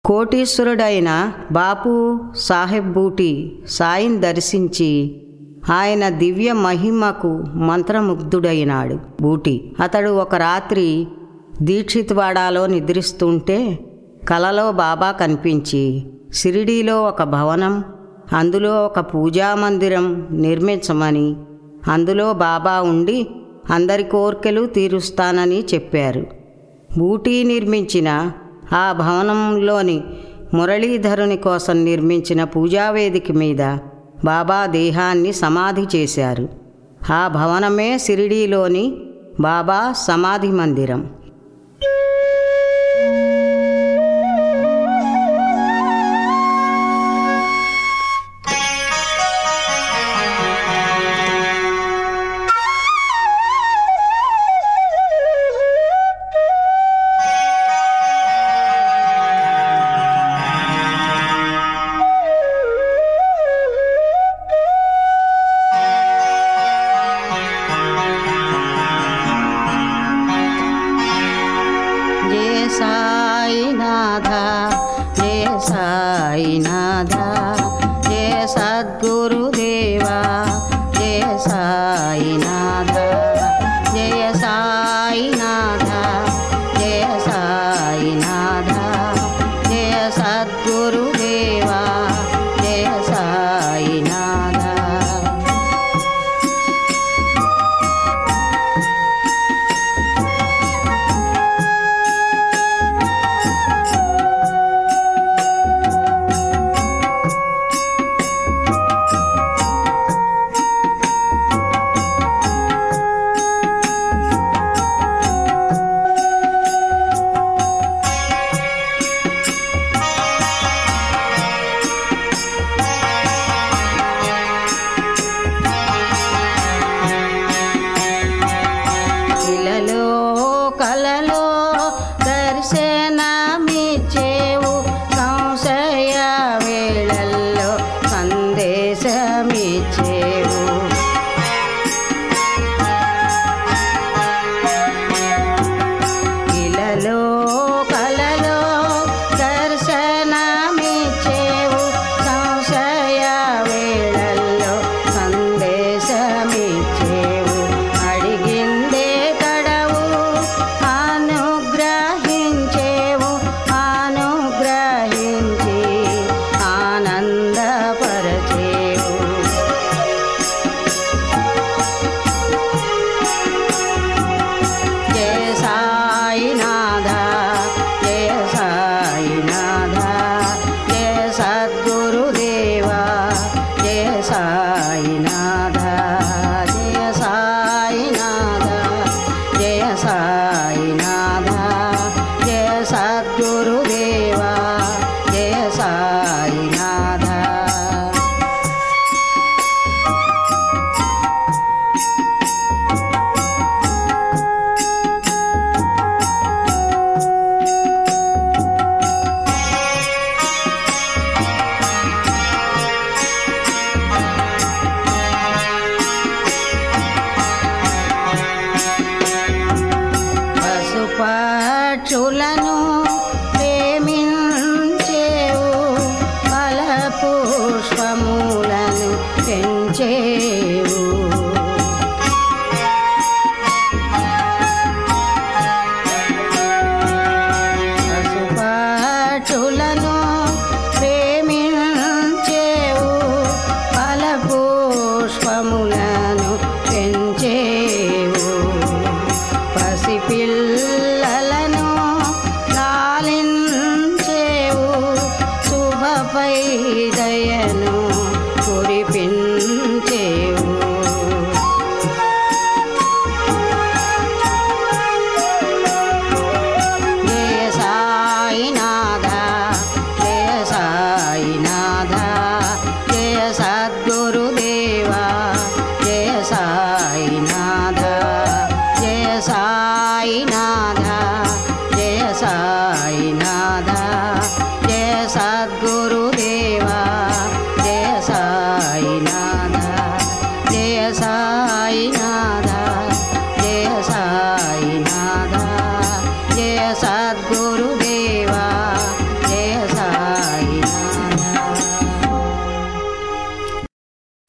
కోటీశ్వరుడైన బాపు సాహెబ్ బూటి సాయిని దర్శించి ఆయన దివ్య మహిమకు మంత్రముగ్ధుడైనాడు బూటి అతడు ఒక రాత్రి దీక్షిత్వాడాలో నిద్రిస్తుంటే కలలో బాబా కనిపించి షిరిడీలో ఒక భవనం అందులో ఒక పూజా మందిరం నిర్మించమని అందులో బాబా ఉండి అందరి కోర్కెలు తీరుస్తానని చెప్పారు బూటీ నిర్మించిన ఆ భవనంలోని మురళీధరుని కోసం నిర్మించిన పూజావేదిక మీద బాబా దేహాన్ని సమాధి చేశారు ఆ భవనమే షిరిడీలోని బాబా సమాధి మందిరం జయ సాయినాథ జయ సాయినాథ జయ సద్గురుదేవా జయ సాయినాథ జయ సాయినాథ జయ సాయినాథ జయ సద్గురుదేవా జయ సాయినాథ ఇలలో కలలో దర్శనమిచ్చేవు సంశయ వేళల్లో సందేశమిచ్చేవు ఇలలో కలలో దర్శనమిచ్చేవు సంశయ వేళల్లో సందేశమిచ్చేవు అడిగిందే తడవు అనుగ్రహించేవు అనుగ్రహించి ఆనందపరచేవు జయ సాయినాథ జయ సాయినాథ జయ సద్గురుదేవా జయ సాయినాథ జయ సాయినాథ జయ సాయినాథ జయ సద్గురుదేవా జయ సాయినాథ పశుపక్షులను ప్రేమించేవు ఫల పుష్పములను పెంచేవు